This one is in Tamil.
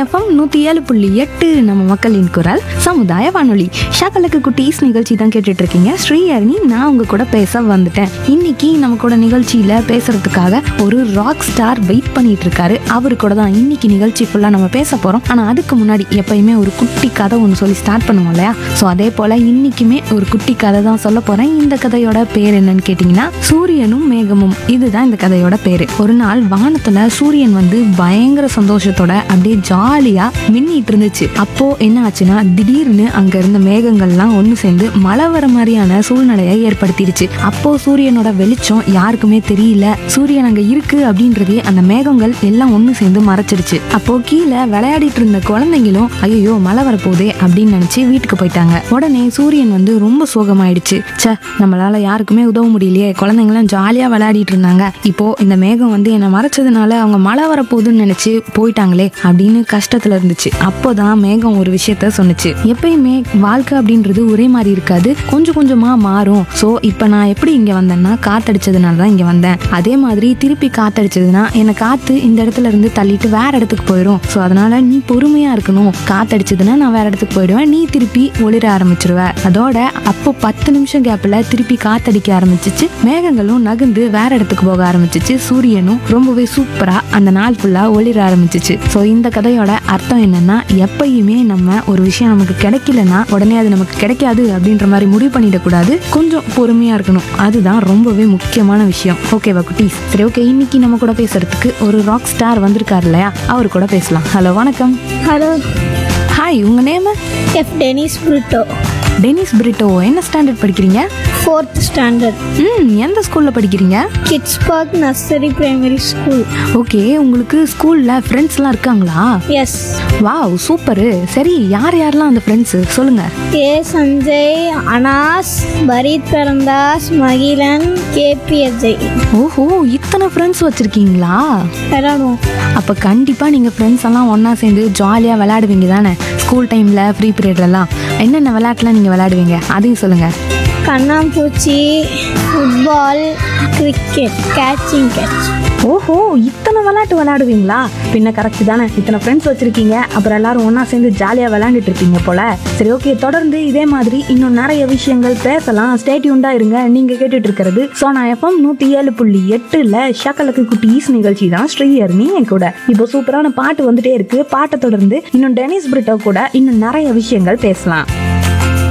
எஃப்எம் நூற்றி ஏழு புள்ளி எட்டு நம்ம மக்களின் குரல் சமுதாய வானொலி ஷாக்கலுக்கு குட்டீஸ் நிகழ்ச்சி தான் கேட்டுட்டு இருக்கீங்க ஸ்ரீஹரணி நான் உங்க கூட பேச வந்துட்டேன் இன்னைக்கு நம்ம கூட நிகழ்ச்சியில பேசுறதுக்காக ஒரு ராக் ஸ்டார் வெயிட் பண்ணிட்டு இருக்காரு அவரு கூட தான் இன்னைக்கு நிகழ்ச்சி ஃபுல்லாக நம்ம பேச போறோம் ஆனா அதுக்கு முன்னாடி எப்பயுமே ஒரு குட்டி கதை ஒன்று சொல்லி ஸ்டார்ட் பண்ணுவோம் இல்லையா ஸோ அதே போல இன்னைக்குமே ஒரு குட்டி கதை தான் சொல்ல போறேன் இந்த கதையோட பேர் என்னன்னு கேட்டிங்கன்னா சூரியனும் மேகமும் இதுதான் இந்த கதையோட பேரு ஒரு நாள் வானத்துல சூரியன் வந்து பயங்கர சந்தோஷத்தோட அப்படியே ஜாலியா மின்னிட்டு இருந்துச்சு அப்போ என்ன ஆச்சுன்னா திடீர்னு அங்க இருந்த மேகங்கள்லாம் ஒண்ணு சேர்ந்து மழை வர மாதிரியான சூழ்நிலையை ஏற்படுத்திடுச்சு அப்போ சூரியனோட வெளிச்சம் யாருக்குமே தெரியல சூரியன் அங்க இருக்கு அப்படின்றதே அந்த மேகங்கள் எல்லாம் ஒண்ணு சேர்ந்து மறைச்சிடுச்சு அப்போ கீழே விளையாடிட்டு இருந்த குழந்தைங்களும் ஐயோ மழை வரப்போதே அப்படின்னு நினைச்சு வீட்டுக்கு போயிட்டாங்க உடனே சூரியன் வந்து ரொம்ப சோகமாயிடுச்சு ச்சே நம்மளால யாருக்குமே உதவ முடியலையே குழந்தைங்களாம் ஜாலியா விளையாடிட்டு இருந்தாங்க இப்போ இந்த மேகம் வந்து என்னை மறைச்சதுனால அவங்க மழை வரப்போகுதுன்னு நினைச்சு போயிட்டாங்களே அப்படின்னு கஷ்டத்துல இருந்துச்சு அப்போதான் மேகம் ஒரு விஷயத்த சொன்னுச்சு எப்பயுமே வாழ்க்கை அப்படின்றது ஒரே மாதிரி இருக்காது கொஞ்சம் கொஞ்சமா மாறும் ஸோ இப்போ நான் எப்படி இங்க வந்தேன்னா காத்தடிச்சதுனால தான் இங்க வந்தேன் அதே மாதிரி திருப்பி காத்தடிச்சதுன்னா என்னை காத்து இந்த இடத்துல இருந்து தள்ளிட்டு வேற இடத்துக்கு போயிடும் ஸோ அதனால நீ பொறுமையா இருக்கணும் காத்தடிச்சதுன்னா நான் வேற இடத்துக்கு போயிடுவேன் நீ திருப்பி ஒளிர ஆரம்பிச்சிருவ அதோட அப்போ பத்து நிமிஷம் கேப்ல திருப்பி காத்தடிக்க ஆரம்பிச்சிச்சு மேகங்களும் நகர்ந்து வேற இடத்துக்கு போக ஆரம்பிச்சிச்சு சூரியனும் ரொம்பவே சூப்பரா அந்த நாள் ஃபுல்லா ஒளிர ஆரம்பிச்சிச்சு ஸோ இந்த கதையோட அர்த்தம் என்னன்னா எப்பயுமே நம்ம ஒரு விஷயம் நமக்கு கிடைக்கலன்னா உடனே அது நமக்கு கிடைக்காது அப்படின்ற மாதிரி முடிவு பண்ணிடக்கூடாது கொஞ்சம் பொறுமையா இருக்கணும் அதுதான் ரொம்பவே முக்கியமான விஷயம் ஓகேவா குட்டீஸ் சரி ஓகே இன்னைக்கு நம்ம கூட பேசுறதுக்கு ஒரு ராக் ஸ்டார் வந்திருக்காரு இல்லையா அவர் கூட பேசலாம் ஹலோ வணக்கம் ஹலோ ஹாய் உங்க நேம் எஃப் டெனிஸ் புரிட்டோ டெனிஸ் பிரிட்டோ என்ன ஸ்டாண்டர்ட் படிக்கிறீங்க ஃபோர்த் ஸ்டாண்டர்ட் ம் எந்த ஸ்கூல்ல படிக்கிறீங்க kids park nursery primary school okay உங்களுக்கு ஸ்கூல்ல ஃப்ரெண்ட்ஸ்லாம் இருக்காங்களா எஸ் வாவ் சூப்பரு சரி யார் யாரெல்லாம் அந்த ஃப்ரெண்ட்ஸ் சொல்லுங்க கே சஞ்சய் அனாஸ் பரீத் பரந்தாஸ் மகிழன் கேபி அஜய் ஓஹோ இத்தனை ஃப்ரெண்ட்ஸ் வச்சிருக்கீங்களா விளாடுவோம் அப்போ கண்டிப்பாக நீங்கள் ஃப்ரெண்ட்ஸ் எல்லாம் ஒன்றா சேர்ந்து ஜாலியாக விளையாடுவீங்க தானே ஸ்கூல் டைமில் ஃப்ரீ பீரியட்லலாம் என்னென்ன விளையாட்டுலாம் நீங்கள் விளையாடுவீங்க அதையும் சொல்லுங்கள் கண்ணாம்பூச்சி ஃபுட்பால் கிரிக்கெட் கேட்சிங் கேட்ச் ஓஹோ இத்தனை விளையாட்டு விளையாடுவீங்களா பின்ன கரெக்ட் தானே இத்தனை ஃப்ரெண்ட்ஸ் வச்சிருக்கீங்க அப்புறம் எல்லாரும் ஒன்றா சேர்ந்து ஜாலியாக விளையாண்டுட்டு இருப்பீங்க போல சரி ஓகே தொடர்ந்து இதே மாதிரி இன்னும் நிறைய விஷயங்கள் பேசலாம் ஸ்டேட்யூண்டா இருங்க நீங்க கேட்டுட்டு இருக்கிறது சோனா எஃப்எம் நூற்றி ஏழு புள்ளி எட்டுல ஷக்கலுக்கு குட்டீஸ் நிகழ்ச்சி தான் ஸ்ரீஹர்னி என் கூட இப்போ சூப்பரான பாட்டு வந்துட்டே இருக்கு பாட்டை தொடர்ந்து இன்னும் டெனிஸ் பிரிட்டோ கூட இன்னும் நிறைய விஷயங்கள் பேசலாம்